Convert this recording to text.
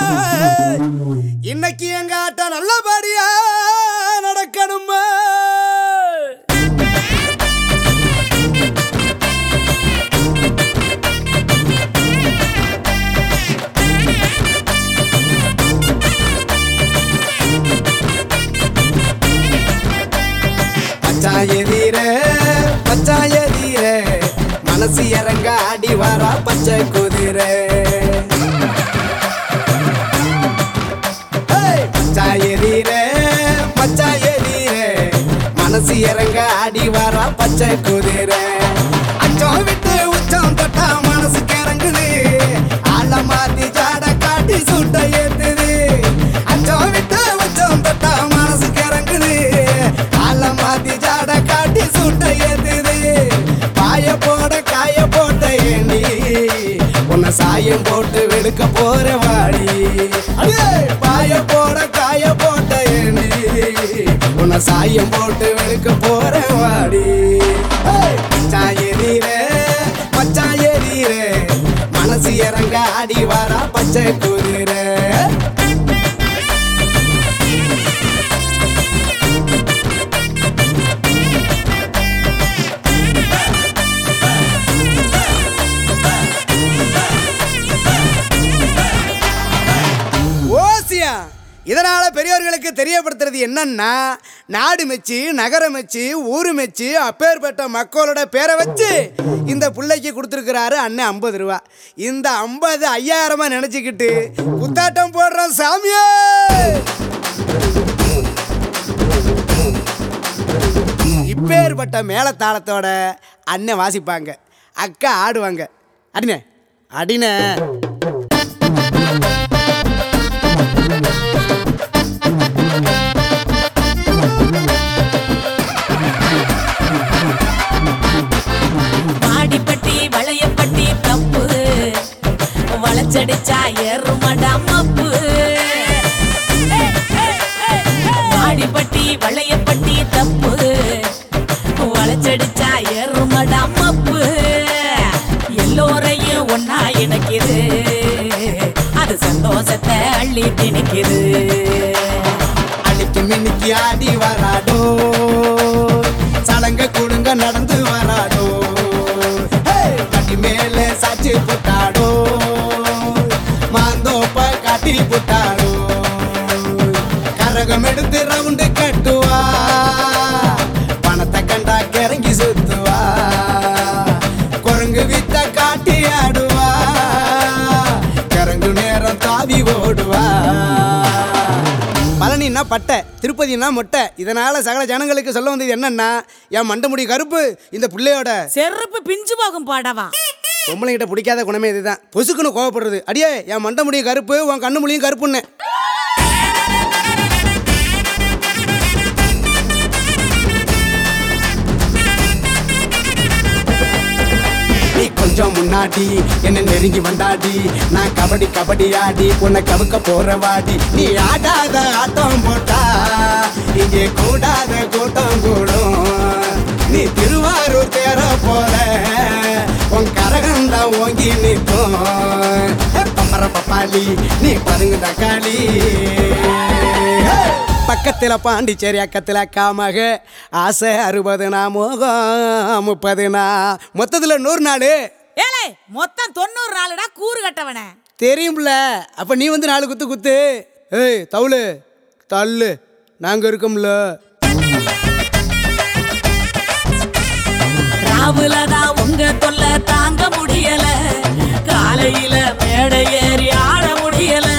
இன்னைக்கு எங்க ஆட்டம் நல்லபடியா நடக்கணுமா பச்சாய வீர பச்சாய வீர மனசு இறங்க ஆடி வரா பச்சை குதிரை ஏய், பச்சாய வீர பச்சாய வீர மனசு இறங்க ஆடி வரா பச்சை குதிரை அச்சம் விட்டு உச்சம் தொட்டா மனசு கிறங்குது ஆள மாத்தி ஜாட காட்டி சுட்ட ஏத்துது அச்சம் விட்டு உச்சம் தொட்டா மனசு கிறங்குது ஆள மாத்தி ஜாட காட்டி சுட்ட ஏத்துது பாய போட காய போட்ட ஏண்டி உன்னை சாயம் போட்டு வெடுக்க போற வாடி அடே, பாய போட காய போட்ட ஏண்டி உன்னை சாயம் போட்டு வெடுக்க போற வாடி ஏய், மச்சான் எதிரே மச்சான் எதிரே மனசு இறங்க ஆடி வாரா பச்சை குதிரை ஓசியா இதனால பெரியவர்களுக்கு தெரியப்படுத்துறது என்னன்னா நாடு மெச்சு நகரம் மெச்சு ஊரு மெச்சு அப்பேற்பட்ட மக்களோட பேரை வச்சு இந்த பிள்ளைக்கு கொடுத்துருக்கிறாரு அண்ணன் ஐம்பது ரூபா இந்த ஐம்பது ஐயாயிரமா நினைச்சுக்கிட்டு குத்தாட்டம் போடுறோம் சாமியே இப்பேற்பட்ட மேளதாளத்தோட அண்ணன் வாசிப்பாங்க அக்கா ஆடுவாங்க அடினே அடினே மாடிப்பட்டி வளையப்பட்டி தப்பு வளைச்சடிச்சா ஏறுமடா மப்பு மாடிப்பட்டி வளையப்பட்டி தப்பு வளைச்சடிச்சா ஏறுமடா மப்பு எல்லோரையும் ஒன்னா இணைக்குது அது சந்தோஷத்தை அள்ளி திணிக்குது அன்னைக்கு மின்னிக்கு ஆடி வராடோ சலங்க குடுங்க நடந்து வராடோ ஹேய், கட்டி மேல சாச்சி புட்டாடோ மாந்தோப்ப காட்டி புட்டாடோ கரகம் எடுத்து ரவுண்டு கட்டுவா பணத்தை கண்டா கிறங்கி சுத்துவா குரங்கு வித்த காட்டி ஆடுவா கரங்கு நேரம் தாவி ஓடுவா பழனின்னா பட்டை திருப்பதினா மொட்டை இதனால சகல ஜனங்களுக்கு சொல்ல வந்தது என்னன்னா என் மண்டமுடி கருப்பு இந்த பிள்ளையோட செருப்பு பிஞ்சு போகும் பாடவா பொம்பளைங்கிட்ட பிடிக்காத குணமே இதுதான் பொசுக்குன்னு கோவப்படுறது அடியே என் மண்டமுடி கருப்பு உன் கண்ணு முடியும் கருப்புன்னு நீ கொஞ்சம் முன்னாடி என்ன நெருங்கி வந்தாடி நான் கபடி கபடி ஆடி உன்னை கவுக்க போற வாடி நீ ஆடாத ஆட்டம் போட்டா இங்கே கூடாத கூட்டம் கூடும் நீ திருவாரூர் தேர போல உன் கரகந்தா ஓங்கி நிற்கும் பப்பர பப்பாளி நீ பதுங்கு தக்காளி பக்கத்தில் பாண்டிச்சேரி அக்கத்தில் காமக ஆசை அறுபதுனா மோகம் முப்பதுனா மொத்தத்தில் நூறு நாள் ஏலே மொத்தம் தொண்ணூறு நாளுடா கூறு கட்டவன தெரியும்ல அப்போ நீ வந்து நாலு குத்து குத்து ஏய் தவுளு தள்ளு நாங்கள் இருக்கோம்ல ராவுலதான் உங்க தொல்லை தாங்க முடியல காலையில மேடை ஏறி ஆட முடியல